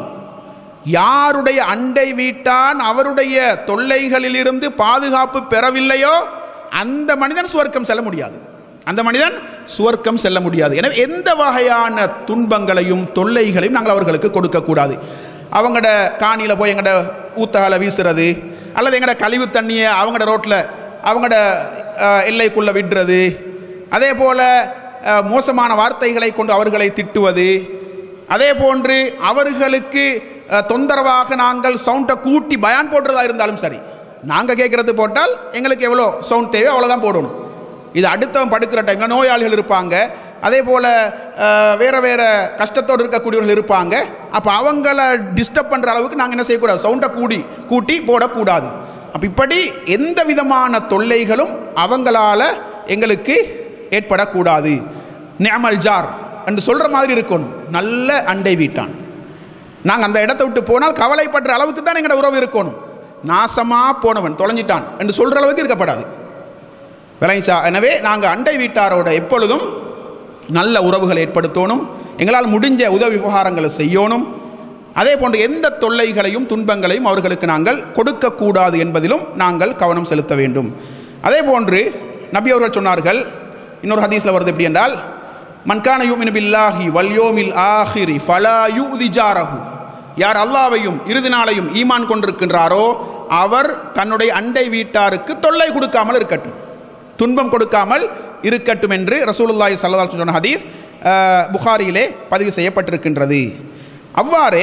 யாருடைய அண்டை வீட்டான் அவருடைய தொல்லைகளிலிருந்து பாதுகாப்பு பெறவில்லையோ அந்த மனிதன் சுவர்க்கம் செல்ல முடியாது அந்த மனிதன் சுவர்க்கம் செல்ல முடியாது எனவே எந்த வகையான துன்பங்களையும் தொல்லைகளையும் நாங்கள் அவர்களுக்கு கொடுக்கக்கூடாது அவங்களோட காணியில் போய் எங்கட ஊத்தகால வீசுறது அல்லது எங்கட கழிவு தண்ணியை அவங்களோட ரோட்டில் அவங்களோட அஹ், எல்லைக்குள்ள விடுறது அதே போல அஹ், மோசமான வார்த்தைகளை கொண்டு அவர்களை திட்டுவது அதே போன்று அவர்களுக்கு அஹ், தொந்தரவாக நாங்கள் சவுண்டை கூட்டி பயான் போடுறதா இருந்தாலும் சரி நாங்கள் கேட்கறது போட்டால் எங்களுக்கு எவ்வளோ சவுண்ட் தேவையோ அவ்வளோதான் போடணும் இது அடுத்தவன் படுக்கிற டைமில் நோயாளிகள் இருப்பாங்க அதே போல் வேற வேற கஷ்டத்தோடு இருக்கக்கூடியவர்கள் இருப்பாங்க அப்போ அவங்கள டிஸ்டர்ப் பண்ணுற அளவுக்கு நாங்கள் என்ன செய்யக்கூடாது சவுண்டை கூடி கூட்டி போடக்கூடாது அப்போ இப்படி எந்த விதமான தொல்லைகளும் அவங்களால எங்களுக்கு ஏற்படக்கூடாது நியமல் ஜார் என்று சொல்கிற மாதிரி இருக்கணும் நல்ல அண்டை வீட்டான் நாங்கள் அந்த இடத்தை விட்டு போனால் கவலைப்படுற அளவுக்கு தான் எங்களோட உறவு இருக்கணும் நாசமாக போனவன் தொலைஞ்சிட்டான் என்று சொல்கிற அளவுக்கு இருக்கப்படாது விளங்கிச்சா எனவே நாங்கள் அண்டை வீட்டாரோட எப்பொழுதும் நல்ல உறவுகளை ஏற்படுத்தணும் எங்களால் முடிஞ்ச உதவி விவகாரங்களை செய்யணும் அதே போன்று எந்த தொல்லைகளையும் துன்பங்களையும் அவர்களுக்கு நாங்கள் கொடுக்கக்கூடாது என்பதிலும் நாங்கள் கவனம் செலுத்த வேண்டும் அதே போன்று நபி அவர்கள் சொன்னார்கள் இன்னொரு ஹதீஸ்ல வருது எப்படி என்றால் மன்கான யூமின் பில்லாஹி வல்யோமில் ஆஹிரி ஃபலா யூதி ஜாரஹு யார் அல்லாவையும் இறுதி நாளையும் ஈமான் கொண்டிருக்கின்றாரோ அவர் தன்னுடைய அண்டை வீட்டாருக்கு தொல்லை கொடுக்காமல் இருக்கட்டும் துன்பம் கொடுக்காமல் இருக்கட்டும் என்று ரசூலுல்லாஹி ஸல்லல்லாஹு அலைஹி வஸல்லம் சொன்ன ஹதீஸ் அஹ், புகாரியிலே பதிவு செய்யப்பட்டிருக்கின்றது அவ்வாறே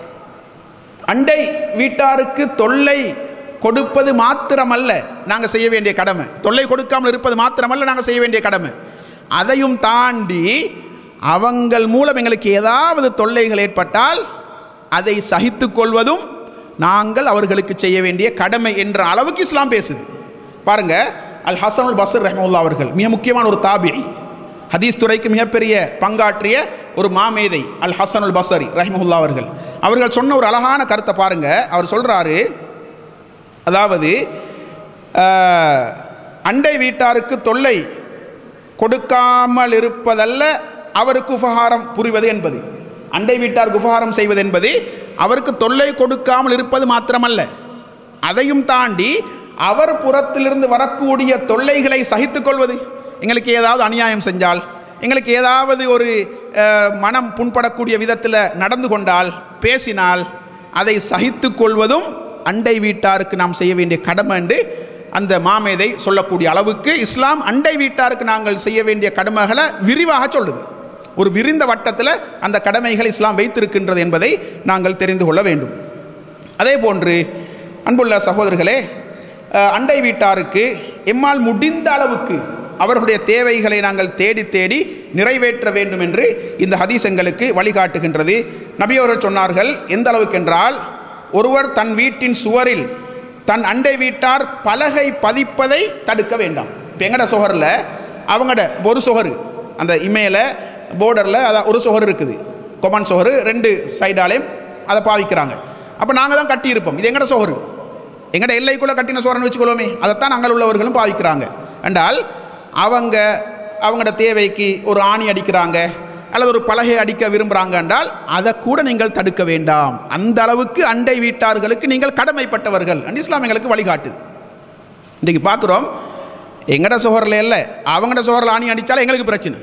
அண்டை வீட்டாருக்கு தொல்லை கொடுப்பது மாத்திரமல்ல நாங்கள் செய்ய வேண்டிய கடமை தொல்லை கொடுக்காமல் இருப்பது மாத்திரமல்ல நாங்கள் செய்ய வேண்டிய கடமை அதையும் தாண்டி அவங்கள் மூலம் எங்களுக்கு ஏதாவது தொல்லைகள் ஏற்பட்டால் அதை சகித்துக் கொள்வதும் நாங்கள் அவர்களுக்கு செய்ய வேண்டிய கடமை என்ற அளவுக்கு இஸ்லாம் பேசுது பாருங்க அல் ஹசனுல் பசர் ரஹமுல்லா அவர்கள் மிக முக்கியமான ஒரு தாபிரி ஹதீஸ் துறைக்கு மிகப்பெரிய பங்காற்றிய ஒரு மாமேதை அல் ஹசனுல் பசரி ரஹிமஹுல்லா அவர்கள் அவர்கள் சொன்ன ஒரு அழகான கருத்தை பாருங்க அவர் சொல்றாரு அதாவது ஆஹ், அண்டை வீட்டாருக்கு தொல்லை கொடுக்காமல் இருப்பதல்ல அவருக்கு உபகாரம் புரிவது என்பது அண்டை வீட்டாருக்கு உபகாரம் செய்வது என்பது அவருக்கு தொல்லை கொடுக்காமல் இருப்பது மாத்திரமல்ல அதையும் தாண்டி அவர் புறத்திலிருந்து வரக்கூடிய தொல்லைகளை சகித்துக் கொள்வது எங்களுக்கு ஏதாவது அநியாயம் செஞ்சால் எங்களுக்கு ஏதாவது ஒரு அஹ், மனம் புண்படக்கூடிய விதத்தில் நடந்து கொண்டால் பேசினால் அதை சகித்துக் கொள்வதும் அண்டை வீட்டாருக்கு நாம் செய்ய வேண்டிய கடமை என்று அந்த மாமேதை சொல்லக்கூடிய அளவுக்கு இஸ்லாம் அண்டை வீட்டாருக்கு நாங்கள் செய்ய வேண்டிய கடமைகளை விரிவாக சொல்லுது ஒரு விரிந்த வட்டத்தில் அந்த கடமைகள் இஸ்லாம் வைத்திருக்கின்றது என்பதை நாங்கள் தெரிந்து கொள்ள வேண்டும் அதே போன்று அன்புள்ள சகோதரர்களே அஹ், அண்டை வீட்டாருக்கு எம்மால் முடிந்த அளவுக்கு அவர்களுடைய தேவைகளை நாங்கள் தேடி தேடி நிறைவேற்ற வேண்டும் என்று இந்த ஹதீஸ் எங்களுக்கு வழிகாட்டுகின்றது நபி அவர்கள் சொன்னார்கள் எந்த அளவுக்கு என்றால் ஒருவர் தன் வீட்டின் சுவரில் தன் அண்டை வீட்டார் பலகை பதிப்பதை தடுக்க வேண்டாம் இப்போ எங்கட சுகரில் அவங்கட ஒரு சுகரு அந்த இமையில போர்டரில் அதான் ஒரு சுகர் இருக்குது கொமன் சுகரு ரெண்டு சைடாலையும் அதை பாவிக்கிறாங்க அப்போ நாங்கள் தான் கட்டியிருப்போம் இது எங்கட சுகரு எங்கட எல்லைக்குள்ளே கட்டின சோரன் வச்சுக்கொள்வோமே அதைத்தான் நாங்கள் உள்ளவர்களும் பாவிக்கிறாங்க என்றால் அவங்க அவங்களோட தேவைக்கு ஒரு ஆணி அடிக்கிறாங்க அல்லது ஒரு பலகை அடிக்க விரும்புகிறாங்க என்றால் அதை கூட நீங்கள் தடுக்க வேண்டாம் அந்த அளவுக்கு அண்டை வீட்டார்களுக்கு நீங்கள் கடமைப்பட்டவர்கள் என்று இஸ்லாம் எங்களுக்கு வழிகாட்டுது இன்றைக்கு பார்க்குறோம் எங்கட சுகரில் இல்லை அவங்கட சுகரில் ஆணி அடித்தாலும் எங்களுக்கு பிரச்சனை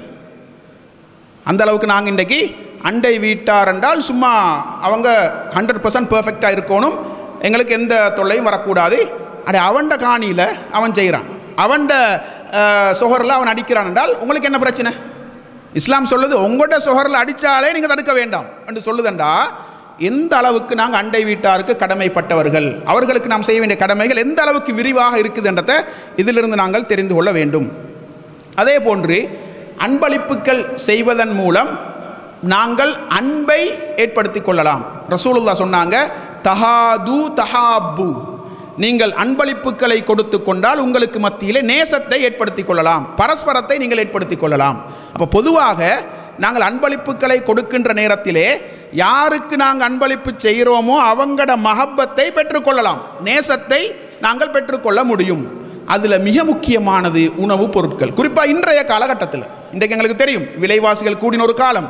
அந்த அளவுக்கு நாங்கள் இன்றைக்கு அண்டை வீட்டார் என்றால் சும்மா அவங்க ஹண்ட்ரட் பர்சன்ட் பர்ஃபெக்டாக இருக்கணும் எங்களுக்கு எந்த தொல்லையும் வரக்கூடாது அட அவன்ட காணியில் அவன் செய்கிறான் அவன்ட சுகரில் அவன் அடிக்கிறான் என்றால் உங்களுக்கு என்ன பிரச்சனை இஸ்லாம் சொல்லுது உங்கள்கிட்ட சுகரில் அடித்தாலே நீங்கள் தடுக்க வேண்டாம் என்று சொல்லுதண்டா எந்த அளவுக்கு நாங்கள் அண்டை வீட்டாருக்கு கடமைப்பட்டவர்கள் அவர்களுக்கு நாம் செய்ய வேண்டிய கடமைகள் எந்த அளவுக்கு விரிவாக இருக்குதுன்றதை இதிலிருந்து நாங்கள் தெரிந்து கொள்ள வேண்டும் அதே போன்று அன்பளிப்புகள் செய்வதன் மூலம் நாங்கள் அன்பை ஏற்படுத்திக் கொள்ளலாம் ரசூலுல்லா சொன்னாங்க தஹாது தஹாப்பு நீங்கள் அன்பளிப்புகளை கொடுத்து கொண்டால் உங்களுக்கு மத்தியிலே நேசத்தை ஏற்படுத்திக் கொள்ளலாம் பரஸ்பரத்தை நீங்கள் ஏற்படுத்திக் கொள்ளலாம் அப்போ பொதுவாக நாங்கள் அன்பளிப்புகளை கொடுக்கின்ற நேரத்திலே யாருக்கு நாங்கள் அன்பளிப்பு செய்கிறோமோ அவங்களோட மகப்பத்தை பெற்றுக்கொள்ளலாம் நேசத்தை நாங்கள் பெற்றுக்கொள்ள முடியும் அதில் மிக முக்கியமானது உணவுப் பொருட்கள் குறிப்பாக இன்றைய காலகட்டத்தில் இன்றைக்கு எங்களுக்கு தெரியும் விலைவாசிகள் கூடின ஒரு காலம்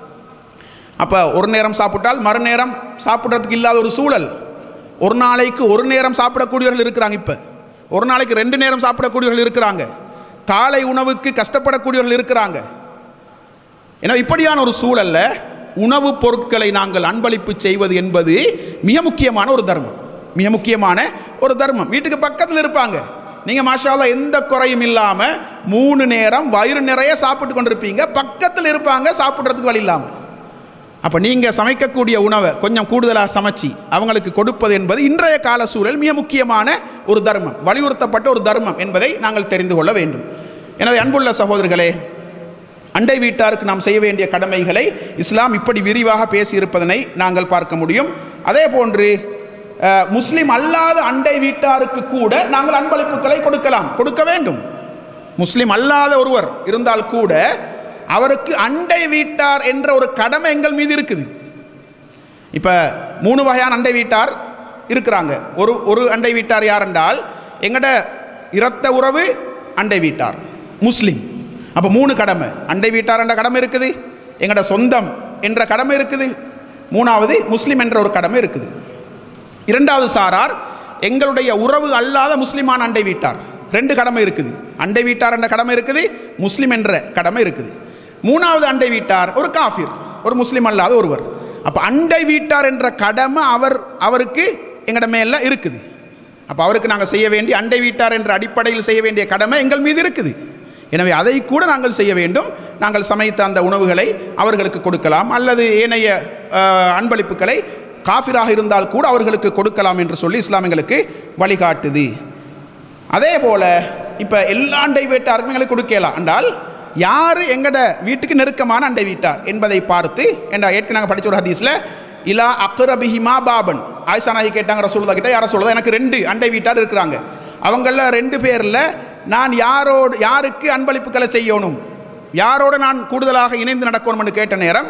அப்போ ஒரு நேரம் சாப்பிட்டால் மறுநேரம் சாப்பிட்றதுக்கு இல்லாத ஒரு சூழல் ஒரு நாளைக்கு ஒரு நேரம் சாப்பிடக்கூடியவர்கள் இருக்கிறாங்க இப்போ ஒரு நாளைக்கு ரெண்டு நேரம் சாப்பிடக்கூடியவர்கள் இருக்கிறாங்க காலை உணவுக்கு கஷ்டப்படக்கூடியவர்கள் இருக்கிறாங்க ஏன்னா இப்படியான ஒரு சூழல்ல உணவுப் பொருட்களை நாங்கள் அன்பளிப்பு செய்வது என்பது மிக முக்கியமான ஒரு தர்மம் மிக முக்கியமான ஒரு தர்மம் வீட்டுக்கு பக்கத்தில் இருப்பாங்க நீங்கள் மாஷால்லா எந்த குறையும் இல்லாமல் மூணு நேரம் வயிறு நிறைய சாப்பிட்டு கொண்டிருப்பீங்க பக்கத்தில் இருப்பாங்க சாப்பிட்றதுக்கு வழி இல்லாமல் அப்போ நீங்கள் சமைக்கக்கூடிய உணவை கொஞ்சம் கூடுதலாக சமைச்சு அவங்களுக்கு கொடுப்பது என்பது இன்றைய கால சூழல் மிக முக்கியமான ஒரு தர்மம் வலியுறுத்தப்பட்ட ஒரு தர்மம் என்பதை நாங்கள் தெரிந்து கொள்ள வேண்டும் எனவே அன்புள்ள சகோதரர்களே அண்டை வீட்டாருக்கு நாம் செய்ய வேண்டிய கடமைகளை இஸ்லாம் இப்படி விரிவாக பேசியிருப்பதனை நாங்கள் பார்க்க முடியும் அதே போன்று அஹ், முஸ்லிம் அல்லாத அண்டை வீட்டாருக்கு கூட நாங்கள் அன்பளிப்புகளை கொடுக்கலாம் கொடுக்க வேண்டும் முஸ்லிம் அல்லாத ஒருவர் இருந்தால் கூட அவருக்கு அண்டை வீட்டார் என்ற ஒரு கடமை எங்கள் மீது இருக்குது இப்போ மூணு வகையான அண்டை வீட்டார் இருக்கிறாங்க ஒரு ஒரு அண்டை வீட்டார் யார் என்றால் எங்கட இரத்த உறவு அண்டை வீட்டார் முஸ்லிம் அப்போ மூணு கடமை அண்டை வீட்டார் என்ற கடமை இருக்குது எங்கட சொந்தம் என்ற கடமை இருக்குது மூணாவது முஸ்லிம் என்ற ஒரு கடமை இருக்குது இரண்டாவது சாரார் எங்களுடைய உறவு அல்லாத முஸ்லிமான அண்டை வீட்டார் ரெண்டு கடமை இருக்குது அண்டை வீட்டார் என்ற கடமை இருக்குது முஸ்லிம் என்ற கடமை இருக்குது மூணாவது அண்டை வீட்டார் ஒரு காஃபிர் ஒரு முஸ்லிம் அல்லாத ஒருவர் அப்போ அண்டை வீட்டார் என்ற கடமை அவர் அவருக்கு எங்கட மேல இருக்குது அப்போ அவருக்கு நாங்கள் செய்ய வேண்டிய அண்டை வீட்டார் என்ற அடிப்படையில் செய்ய வேண்டிய கடமை எங்கள் மீது இருக்குது எனவே அதை கூட நாங்கள் செய்ய வேண்டும் நாங்கள் சமைத்த அந்த உணவுகளை அவர்களுக்கு கொடுக்கலாம் அல்லது ஏனைய அஹ், அன்பளிப்புகளை காஃபிராக இருந்தால் கூட அவர்களுக்கு கொடுக்கலாம் என்று சொல்லி இஸ்லாம் எங்களுக்கு வழிகாட்டுது அதே போல இப்போ எல்லா அண்டை வீட்டாருக்கும் எங்களுக்கு கொடுக்கலாம் என்றால் யார் எங்கட வீட்டுக்கு நெருக்கமான அண்டை வீட்டார் என்பதை பார்த்து என்ற ஏற்கனவே நாங்கள் படிச்ச ஒரு ஹதீஸில் இலா அக்ரபிஹிமா பாபன் ஆயிஷா நாயகி கேட்டாங்க ரசூலுல்லா கிட்ட யார சொல்லுதா எனக்கு ரெண்டு அண்டை வீட்டார் இருக்கிறாங்க அவங்கள ரெண்டு பேரில் நான் யாரோடு யாருக்கு அன்பளிப்புகளை செய்யணும் யாரோடு நான் கூடுதலாக இணைந்து நடக்கணும்னு கேட்ட நேரம்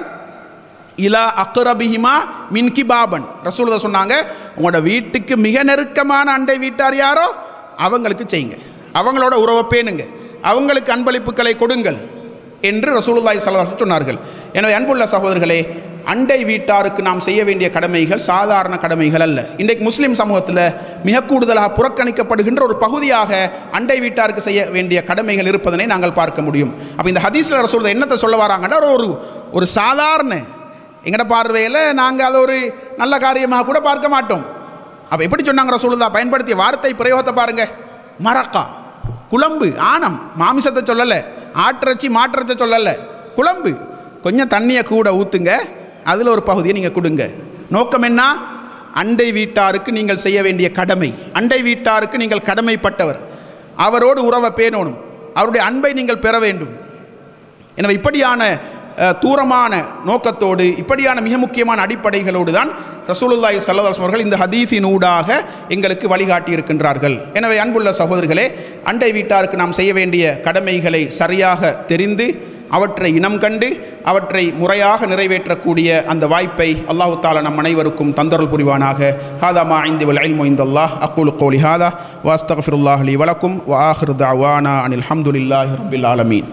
இலா அக்ரபிஹிமா மின்கி பாபன் ரசூலுதா சொன்னாங்க உங்களோட வீட்டுக்கு மிக நெருக்கமான அண்டை வீட்டார் யாரோ அவங்களுக்கு செய்யுங்க அவங்களோட உறவை பேணுங்க அவங்களுக்கு அன்பளிப்புகளை கொடுங்கள் என்று ரசூலுல்லாஹி ஸல்லல்லாஹு அலைஹி சொன்னார்கள் எனவே அன்புள்ள சகோதரர்களே அண்டை வீட்டாருக்கு நாம் செய்ய வேண்டிய கடமைகள் சாதாரண கடமைகள் அல்ல இன்றைக்கு முஸ்லிம் சமூகத்தில் மிக கூடுதலாக புறக்கணிக்கப்படுகின்ற ஒரு பகுதியாக அண்டை வீட்டாருக்கு செய்ய வேண்டிய கடமைகள் இருப்பதனை நாங்கள் பார்க்க முடியும் அப்போ இந்த ஹதீஸ்ல ரசூலுல்லாஹ் என்னத்தை சொல்ல வராங்கன்னா ஒரு ஒரு சாதாரண எங்கட பார்வையில் நாங்கள் அதை ஒரு நல்ல காரியமாக கூட பார்க்க மாட்டோம் அப்போ எப்படி சொன்னாங்க ரசூலுல்லா பயன்படுத்திய வார்த்தை பிரயோகத்தை பாருங்க மரக்கா குழம்பு ஆனம் மாமிசத்தை சொல்லலை ஆட்டிறச்சி மாட்டிறச்ச சொல்லலை குழம்பு கொஞ்சம் தண்ணியை கூட ஊற்றுங்க அதில் ஒரு பகுதியை நீங்கள் கொடுங்க நோக்கம் என்ன அண்டை வீட்டாருக்கு நீங்கள் செய்ய வேண்டிய கடமை அண்டை வீட்டாருக்கு நீங்கள் கடமைப்பட்டவர் அவரோடு உறவை பேணணும் அவருடைய அன்பை நீங்கள் பெற வேண்டும் எனவே இப்படியான அஹ், தூரமான நோக்கத்தோடு இப்படியான மிக முக்கியமான அடிப்படைகளோடு தான் ரசூலுல்லாஹி ஸல்லல்லாஹு அலைஹி அவர்கள் இந்த ஹதீஸின் ஊடாக எங்களுக்கு வழிகாட்டி இருக்கின்றார்கள் எனவே அன்புள்ள சகோதரர்களே அண்டை வீட்டாருக்கு நாம் செய்ய வேண்டிய கடமைகளை சரியாக தெரிந்து அவற்றை இனம் கண்டு அவற்றை முறையாக நிறைவேற்றக்கூடிய அந்த வாய்ப்பை அல்லாஹு தாலா நம் அனைவருக்கும் தந்தருள் புரிவானாக ஹாதா மா ஐந்து வல் இல்மு இந்தல்லாஹ் அக்கூலு கோலி ஹாதா வாஸ்தகஃபிருல்லாஹ் லி வலக்கும் வ ஆஹிரு தஅவானா அனில் ஹம்துலில்லாஹி ரப்பில் ஆலமீன்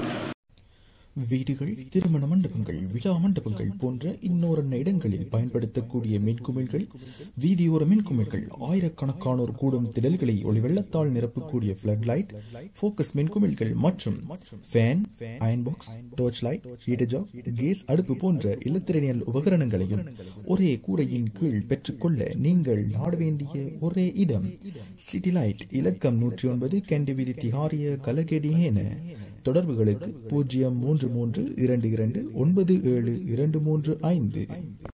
வீடுகள் திருமண மண்டபங்கள் விழா மண்டபங்கள் போன்ற இன்னோரன்ன இடங்களில் பயன்படுத்தக்கூடிய மின்குமிழ்கள் வீதியோர மின்குமிழ்கள் ஆயிரக்கணக்கானோர் கூடும் திடல்களை ஒளிவெள்ளத்தால் நிரப்பக்கூடிய ஃபிளட் லைட் போக்கஸ் மின்குமிழ்கள் மற்றும் fan iron box torch light heater jack gas அடுப்பு போன்ற இல்லத்திரனியல் உபகரணங்களையும் ஒரே கூரையின் கீழ் பெற்றுக்கொள்ள நீங்கள் நாட வேண்டிய ஒரே இடம் சிட்டி லைட் இலக்கம் நூற்றி ஒன்பது கண்டி வீதி திகாரிய கலகெடியேன தொடர்புகளுக்கு பூஜ்ஜியம் மூன்று மூன்று இரண்டு இரண்டு ஒன்பது ஏழு இரண்டு மூன்று ஐந்து